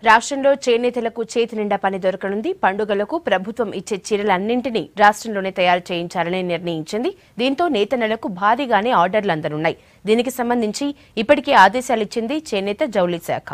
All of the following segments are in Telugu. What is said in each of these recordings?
రాష్ట్రంలో చేనేతలకు చేతి నిండా పని దొరకనుంది పండుగలకు ప్రభుత్వం ఇచ్చే చీరలన్నింటినీ రాష్ట్రంలోనే తయారు చేయించాలని నిర్ణయించింది దీంతో నేతన్నలకు భారీగానే ఆర్డర్లు అందనున్నాయి దీనికి సంబంధించి ఇప్పటికే ఆదేశాలు ఇచ్చింది చేనేత జౌళి శాఖ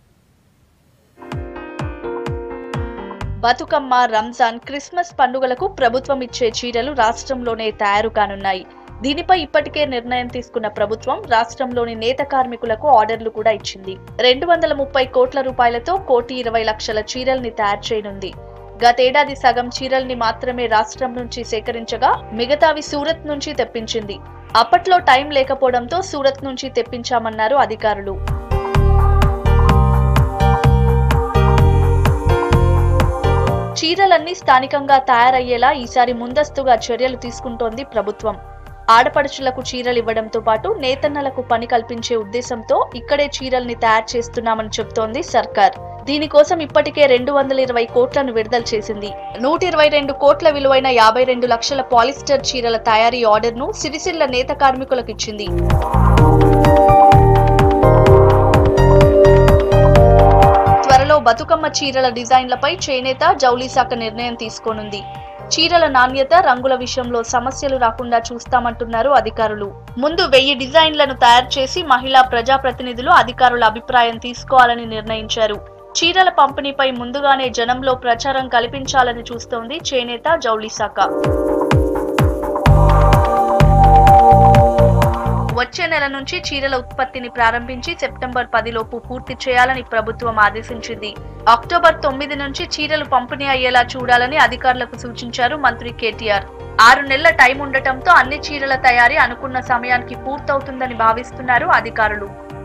బతుకమ్మ రంజాన్ క్రిస్మస్ పండుగలకు ప్రభుత్వం ఇచ్చే చీరలు రాష్ట్రంలోనే తయారు కానున్నాయి దీనిపై ఇప్పటికే నిర్ణయం తీసుకున్న ప్రభుత్వం రాష్ట్రంలోని నేత కార్మికులకు ఆర్డర్లు కూడా ఇచ్చింది రెండు వందల ముప్పై కోట్ల రూపాయలతో కోటి ఇరవై లక్షల చీరల్ని తయారు చేయనుంది గతేడాది సగం చీరల్ని మాత్రమే రాష్ట్రం నుంచి సేకరించగా మిగతావి సూరత్ నుంచి తెప్పించింది అప్పట్లో టైం లేకపోవడంతో సూరత్ నుంచి తెప్పించామన్నారు అధికారులు చీరలన్నీ స్థానికంగా తయారయ్యేలా ఈసారి ముందస్తుగా చర్యలు తీసుకుంటోంది ప్రభుత్వం ఆడపడుచులకు చీరలు ఇవ్వడంతో పాటు నేతన్నలకు పని కల్పించే ఉద్దేశంతో ఇక్కడే చీరల్ని తయారు చేస్తున్నామని చెప్తోంది సర్కార్ దీనికోసం ఇప్పటికే రెండు వందల ఇరవై కోట్లను విడుదల చేసింది నూట ఇరవై రెండు కోట్ల విలువైన యాభై రెండు లక్షల పాలిస్టర్ చీరల తయారీ ఆర్డర్ను సిరిసిల్ల నేత కార్మికులకు ఇచ్చింది త్వరలో బతుకమ్మ చీరల డిజైన్లపై చేనేత జౌళి శాఖ నిర్ణయం తీసుకోనుంది చీరల నాణ్యత రంగుల విషయంలో సమస్యలు రాకుండా చూస్తామంటున్నారు అధికారులు ముందు వెయ్యి డిజైన్లను తయారు చేసి మహిళా ప్రజాప్రతినిధులు అధికారుల అభిప్రాయం తీసుకోవాలని నిర్ణయించారు చీరల పంపిణీపై ముందుగానే జనంలో ప్రచారం కల్పించాలని చూస్తోంది చేనేత జౌళి శాఖ వచ్చే నెల నుంచి చీరల ఉత్పత్తిని ప్రారంభించి సెప్టెంబర్ పదిలోపు పూర్తి చేయాలని ప్రభుత్వం ఆదేశించింది అక్టోబర్ తొమ్మిది నుంచి చీరలు పంపిణీ అయ్యేలా చూడాలని అధికారులకు సూచించారు మంత్రి కేటీఆర్ ఆరు నెలల టైం ఉండటంతో అన్ని చీరల తయారీ అనుకున్న సమయానికి పూర్తవుతుందని భావిస్తున్నారు అధికారులు